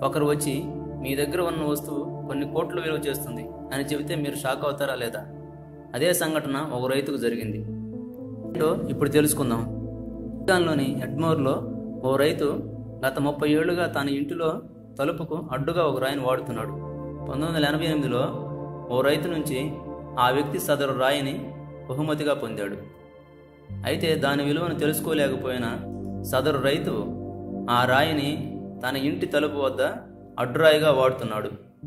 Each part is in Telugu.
ఒకరు వచ్చి మీ దగ్గర ఉన్న వస్తువు కొన్ని కోట్లు విలువ చేస్తుంది అని చెబితే మీరు షాక్ అవుతారా లేదా అదే సంఘటన ఒక రైతుకు జరిగింది ఏంటో ఇప్పుడు తెలుసుకుందాం లోని ఎడ్మోర్లో ఓ రైతు గత ముప్పై ఏళ్లుగా తన ఇంటిలో తలుపుకు అడ్డుగా ఒక రాయిని వాడుతున్నాడు పంతొమ్మిది వందల ఎనభై ఎనిమిదిలో ఓ రైతు నుంచి ఆ వ్యక్తి సదరు రాయిని బహుమతిగా పొందాడు అయితే దాని విలువను తెలుసుకోలేకపోయిన సదరు రైతు ఆ రాయిని తన ఇంటి తలుపు వద్ద అడ్డురాయిగా వాడుతున్నాడు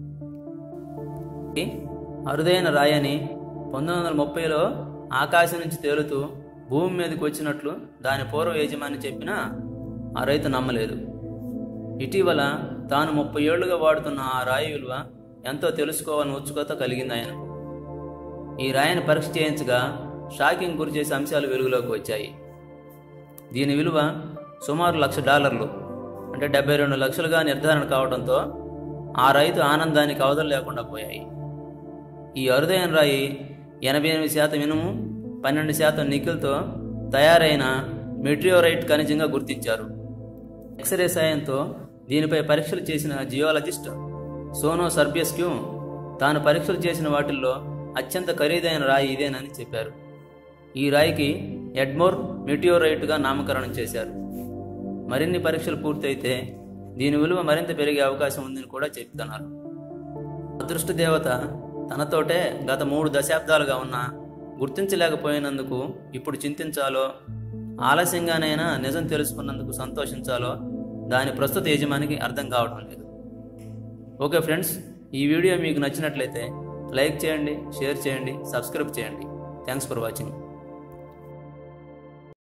అరుదైన రాయని పంతొమ్మిది వందల ముప్పైలో ఆకాశం నుంచి తేలుతూ భూమి మీదకి వచ్చినట్లు దాని పూర్వ యజమాని చెప్పినా ఆ రైతు నమ్మలేదు ఇటీవల తాను ముప్పై ఏళ్లుగా వాడుతున్న ఆ రాయి విలువ ఎంతో తెలుసుకోవాలని ఉత్సుకత కలిగింది ఆయనకు ఈ రాయిని పరీక్ష చేయించగా షాకింగ్ గురి చేసే అంశాలు వెలుగులోకి వచ్చాయి దీని విలువ సుమారు లక్ష డాలర్లు అంటే డెబ్బై రెండు లక్షలుగా నిర్ధారణ కావడంతో ఆ రైతు ఆనందానికి అవధులు లేకుండా పోయాయి ఈ అరుదైన రాయి ఎనభై ఎనిమిది శాతం ఇనుము పన్నెండు శాతం నికిల్తో తయారైన మెట్రియోరైట్ ఖనిజంగా గుర్తించారు ఎక్స్రే సాయంతో దీనిపై పరీక్షలు చేసిన జియోలజిస్ట్ సోనో సర్బియస్క్యూ తాను పరీక్షలు చేసిన వాటిల్లో అత్యంత ఖరీదైన రాయి ఇదేనని చెప్పారు ఈ రాయికి ఎడ్మోర్ మెటియోరైట్గా నామకరణం చేశారు మరిన్ని పరీక్షలు పూర్తయితే దీని విలువ మరింత పెరిగే అవకాశం ఉందని కూడా చెప్తున్నారు అదృష్ట దేవత తనతోటే గత మూడు దశాబ్దాలుగా ఉన్న గుర్తించలేకపోయినందుకు ఇప్పుడు చింతించాలో ఆలస్యంగానైనా నిజం తెలుసుకున్నందుకు సంతోషించాలో దాని ప్రస్తుత యజమానికి అర్థం కావడం లేదు ఓకే ఫ్రెండ్స్ ఈ వీడియో మీకు నచ్చినట్లయితే లైక్ చేయండి షేర్ చేయండి సబ్స్క్రైబ్ చేయండి థ్యాంక్స్ ఫర్ వాచింగ్